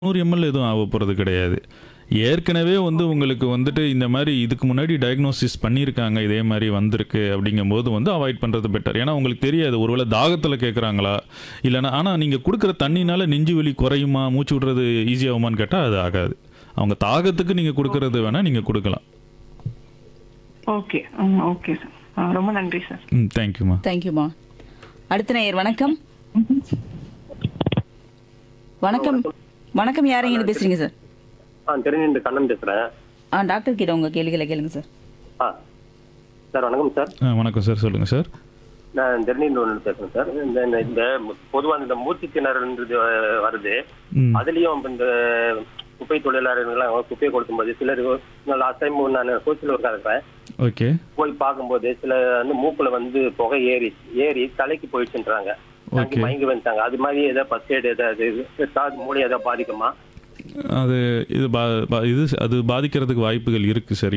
நூறு எம்எல் எதுவும் ஆக போகிறது கிடையாது ஏற்கனவே வந்து உங்களுக்கு வந்துட்டு இந்த மாதிரி இதுக்கு முன்னாடி டயக்னோசிஸ் பண்ணியிருக்காங்க இதே மாதிரி வந்திருக்கு அப்படிங்கும்போது வந்து அவாய்ட் பண்ணுறது பெட்டர் ஏன்னா உங்களுக்கு தெரியாது ஒருவேளை தாகத்தில் கேட்குறாங்களா இல்லைனா ஆனால் நீங்கள் கொடுக்குற தண்ணினால நெஞ்சு வலி குறையுமா மூச்சு விடுறது ஈஸியாகுமான்னு கேட்டால் அது ஆகாது அவங்க தாகத்துக்கு நீங்கள் கொடுக்கறது வேணால் நீங்கள் கொடுக்கலாம் ஓகே ம் ஓகே சார் ஆ, ரொம்ப நன்றி சார் ம் தேங்க்யூம்மா தேங்க்யூமா அடுத்த நேயர் வணக்கம் வணக்கம் வணக்கம் யாரைங்க பேசுறீங்க சார் ஆ தெரிஞ்சு கண்ணன் பேசுகிறேன் ஆ டாக்டர் கிட்ட உங்க கேள்விகளை கேளுங்க சார் ஆ சார் வணக்கம் சார் ஆ வணக்கம் சார் சொல்லுங்கள் சார் நான் திருநெல்வேலி பேசுகிறேன் சார் இந்த இந்த- இந்த பொதுவாக இந்த மூச்சு திணறல்ன்றது அஹ், வருது ம் அதுலேயும் இப்ப இந்த குப்பை தொழிலாளர்கள்லாம் குப்பையை கொடுக்கும்போது சிலர் லாஸ்ட் டைம் நான் சோசியல் ஒர்க்காக இருக்கிறேன் ஓகே போய் பார்க்கும்போது சில வந்து மூக்குல வந்து புகை ஏறி ஏறி தலைக்கு போயிடுச்சுன்றாங்க தங்கி Okay. மயங்கி வந்துட்டாங்க அது மாதிரி ஏதாவது ஃபர்ஸ்ட் எய்டு ஏதாவது காது மூளை ஏதாவது பாதிக்குமா அது இது பா பா- இது அது பாதிக்கிறதுக்கு வாய்ப்புகள் இருக்குது சரி